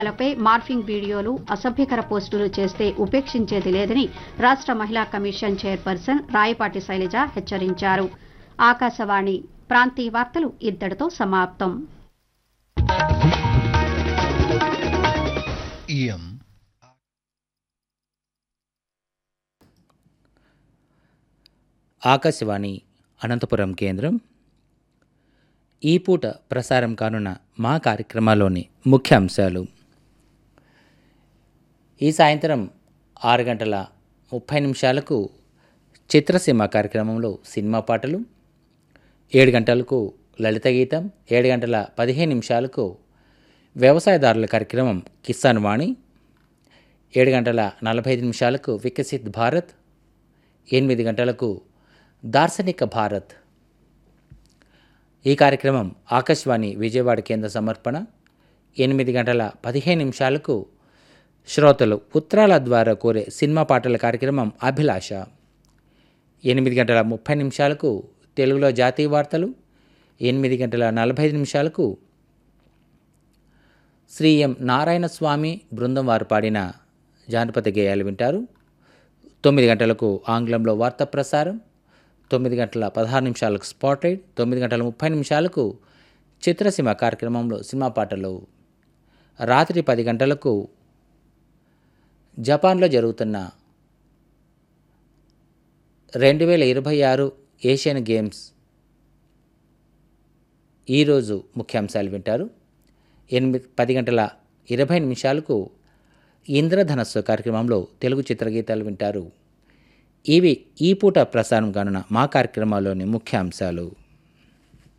లపై మార్ఫింగ్ వీడియోలు అసభ్యకర పోస్టులు చేస్తే ఉపేక్షించేది లేదని రాష్ట్ర మహిళా కమిషన్ చైర్పర్సన్ రాయపాటి శైలజ హెచ్చరించారు ఆకాశవాణి ప్రాంతీయ వార్తలు ఇద్దడితో సమాప్తం इयम् ఆకాశవాణి అనంతపురం కేంద్రం ఈ పూట ప్రసారం కానున్న మా కార్యక్రమాల్లోని ముఖ్యాంశాలు ఈ సాయంత్రం ఆరు గంటల ముప్పై నిమిషాలకు చిత్రసీమ కార్యక్రమంలో సినిమా పాటలు ఏడు గంటలకు లలిత గీతం ఏడు గంటల పదిహేను నిమిషాలకు వ్యవసాయదారుల కార్యక్రమం కిసాన్ వాణి ఏడు గంటల నలభై ఐదు నిమిషాలకు వికసిత్ భారత్ ఎనిమిది గంటలకు దార్శనిక భారత్ ఈ కార్యక్రమం ఆకాశవాణి విజయవాడ కేంద్ర సమర్పణ ఎనిమిది గంటల పదిహేను నిమిషాలకు శ్రోతలు ఉత్తరాల ద్వారా కోరే సినిమా పాటల కార్యక్రమం అభిలాష ఎనిమిది గంటల ముప్పై నిమిషాలకు తెలుగులో జాతీయ వార్తలు ఎనిమిది గంటల నలభై ఐదు నిమిషాలకు శ్రీ ఎం నారాయణ స్వామి బృందం వారు పాడిన జానపద గేయాలు వింటారు తొమ్మిది గంటలకు ఆంగ్లంలో వార్తా ప్రసారం తొమ్మిది గంటల పదహారు నిమిషాలకు స్పాట్ రైడ్ తొమ్మిది గంటల ముప్పై నిమిషాలకు చిత్రసీమ కార్యక్రమంలో సినిమా పాటలు రాత్రి పది గంటలకు జపాన్లో జరుగుతున్న రెండు వేల ఇరవై ఆరు ఏషియన్ గేమ్స్ ఈరోజు ముఖ్యాంశాలు వింటారు ఎనిమిది పది గంటల ఇరవై నిమిషాలకు ఇంద్రధనస్సు కార్యక్రమంలో తెలుగు చిత్రగీతాలు వింటారు ఇవి ఈ పూట ప్రసారం కానున్న మా కార్యక్రమాల్లోని ముఖ్యాంశాలు